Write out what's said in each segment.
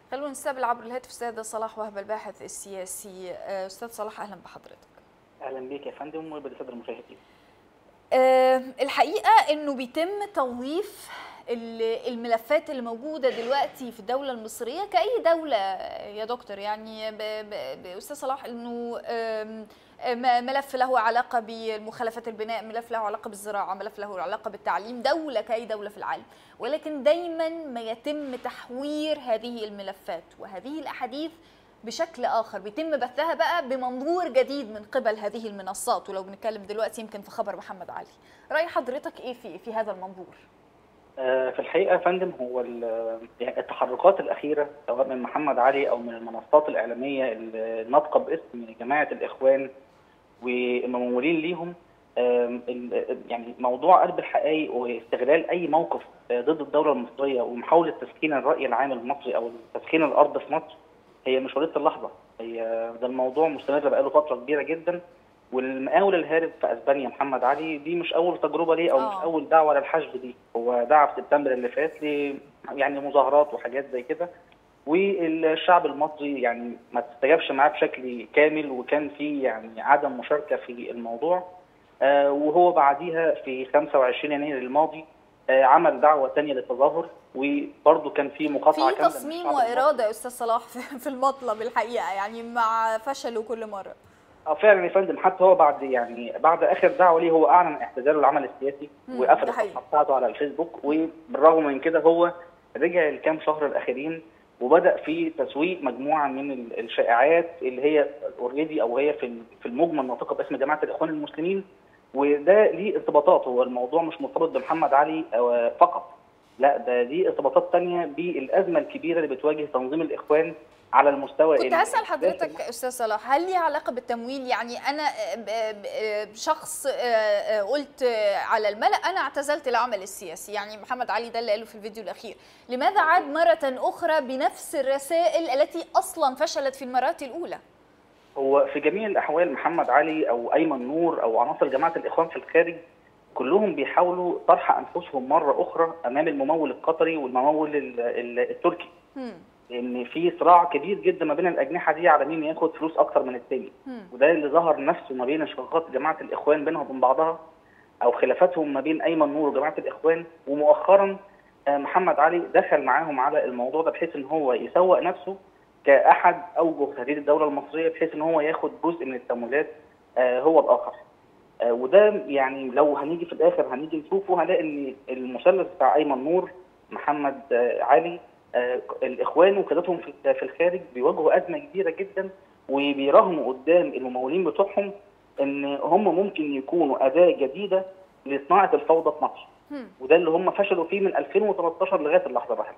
خلونا نستقبل عبر الهاتف استاذ صلاح وهب الباحث السياسي استاذ صلاح اهلا بحضرتك اهلا بك يا فندم وبالساده المشاهدين أه الحقيقه انه بيتم توظيف الملفات اللي موجوده دلوقتي في الدوله المصريه كاي دوله يا دكتور يعني باستاذ صلاح انه ملف له علاقه بمخالفات البناء ملف له علاقه بالزراعه ملف له علاقه بالتعليم دوله كاي دوله في العالم ولكن دايما ما يتم تحوير هذه الملفات وهذه الاحاديث بشكل اخر بيتم بثها بقى بمنظور جديد من قبل هذه المنصات ولو بنتكلم دلوقتي يمكن في خبر محمد علي راي حضرتك ايه في في هذا المنظور في الحقيقه يا فندم هو التحركات الاخيره سواء من محمد علي او من المنصات الاعلاميه الناطقه باسم جماعه الاخوان والممولين ليهم يعني موضوع قلب الحقائق واستغلال اي موقف ضد الدوله المصريه ومحاوله تسكين الراي العام المصري او تسكين الارض في مصر هي مش وليده اللحظه هي ده الموضوع مستمر بقاله فتره كبيره جدا والمقاول الهارب في اسبانيا محمد علي دي مش اول تجربه ليه او أوه. مش اول دعوه للحشد دي هو دعا في سبتمبر اللي فات ل يعني مظاهرات وحاجات زي كده والشعب المصري يعني ما استجابش معاه بشكل كامل وكان في يعني عدم مشاركه في الموضوع آه وهو بعديها في 25 يناير الماضي آه عمل دعوه ثانيه للتظاهر وبرضه كان في مقاطعه في تصميم واراده يا استاذ صلاح في المطلب الحقيقه يعني مع فشله كل مره اه فعلا يا فندم حتى هو بعد يعني بعد اخر دعوه ليه هو اعلن اعتزاله العمل السياسي وقفل الصفحه بتاعته على الفيسبوك وبالرغم من كده هو رجع الكام شهر الاخيرين وبدا في تسويق مجموعه من الشائعات اللي هي اوريدي او هي في في المجمل ناطقه باسم جماعه الاخوان المسلمين وده ليه ارتباطات هو الموضوع مش مرتبط بمحمد علي فقط لا ده ليه ارتباطات ثانيه بالازمه الكبيره اللي بتواجه تنظيم الاخوان على المستوى كنت هسال حضرتك استاذ صلاح هل ليه علاقه بالتمويل يعني انا شخص قلت على الملا انا اعتزلت العمل السياسي يعني محمد علي ده اللي قاله في الفيديو الاخير لماذا عاد مره اخرى بنفس الرسائل التي اصلا فشلت في المرات الاولى هو في جميع الاحوال محمد علي او ايمن نور او عناصر جماعه الاخوان في الخارج كلهم بيحاولوا طرح انفسهم مره اخرى امام الممول القطري والممول التركي ان في صراع كبير جدا ما بين الاجنحه دي على مين ياخد فلوس اكتر من الثاني وده اللي ظهر نفسه ما بين انشقاقات جماعه الاخوان بينها وبين بعضها او خلافاتهم ما بين ايمن نور وجماعه الاخوان ومؤخرا محمد علي دخل معاهم على الموضوع ده بحيث ان هو يسوق نفسه كاحد اوجه تهديد الدوله المصريه بحيث ان هو ياخد جزء من التمويلات هو الاخر وده يعني لو هنيجي في الاخر هنيجي نشوفه هنلاقي ان المثلث بتاع ايمن نور محمد علي الاخوان وقيادتهم في الخارج بيواجهوا ازمه كبيره جدا وبيراهنوا قدام الممولين بتوعهم ان هم ممكن يكونوا اداه جديده لصناعه الفوضى في مصر وده اللي هم فشلوا فيه من 2013 لغايه اللحظه بقى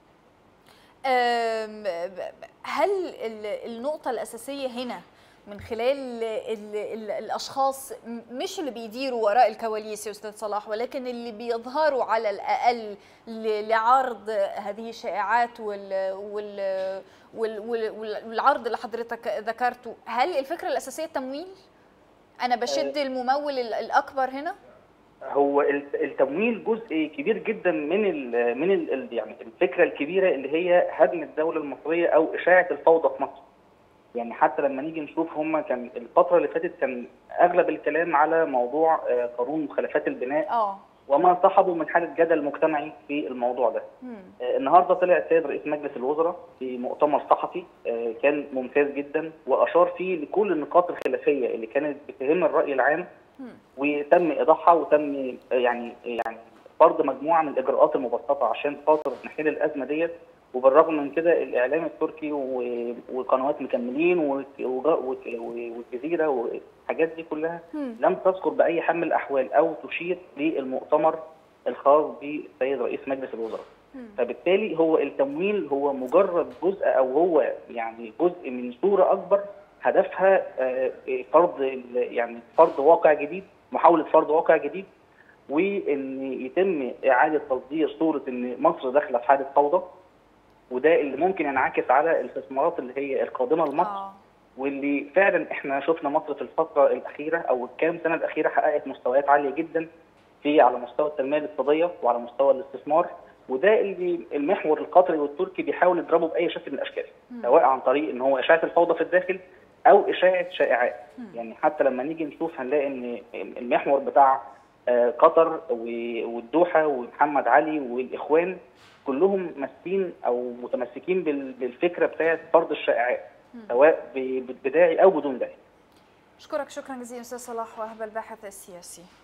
هل النقطه الاساسيه هنا من خلال ال ال الاشخاص مش اللي بيديروا وراء الكواليس يا استاذ صلاح ولكن اللي بيظهروا على الاقل لعرض هذه الشائعات وال وال وال والعرض اللي حضرتك ذكرته هل الفكره الاساسيه التمويل انا بشد الممول الاكبر هنا هو التمويل جزء كبير جدا من ال من ال يعني الفكره الكبيره اللي هي هدم الدوله المصريه او اشاعه الفوضى في مصر يعني حتى لما نيجي نشوف هم كان الفتره اللي فاتت كان اغلب الكلام على موضوع قانون مخالفات البناء اه وما صاحبه من حاله جدل مجتمعي في الموضوع ده. آه النهارده طلع السيد رئيس مجلس الوزراء في مؤتمر صحفي آه كان ممتاز جدا واشار فيه لكل النقاط الخلافيه اللي كانت بتهم الراي العام وتم ايضاحها وتم يعني يعني فرض مجموعه من الاجراءات المبسطه عشان خاطر نحل الازمه ديت وبالرغم من كده الاعلام التركي وقنوات مكملين والجزيره والحاجات دي كلها لم تذكر باي حال من الاحوال او تشير للمؤتمر الخاص بالسيد رئيس مجلس الوزراء. فبالتالي هو التمويل هو مجرد جزء او هو يعني جزء من صوره اكبر هدفها فرض يعني فرض واقع جديد محاوله فرض واقع جديد وان يتم اعاده تصدير صوره ان مصر داخله في حاله فوضى وده اللي ممكن ينعكس على الاستثمارات اللي هي القادمه لمصر آه. واللي فعلا احنا شفنا مصر في الفتره الاخيره او الكام سنه الاخيره حققت مستويات عاليه جدا في على مستوى التنميه الاقتصاديه وعلى مستوى الاستثمار وده اللي المحور القطري والتركي بيحاول يضربه باي شكل من الاشكال سواء عن طريق ان هو اشاعه الفوضى في الداخل او اشاعه شائعات يعني حتى لما نيجي نشوف هنلاقي ان المحور بتاع آه، قطر و- والدوحه ومحمد علي والاخوان كلهم ماسكين او متمسكين بال- بالفكره بتاعت فرض الشائعات سواء ب- بداعي او بدون داعي اشكرك شكرا جزيلا استاذ صلاح وهب الباحث السياسي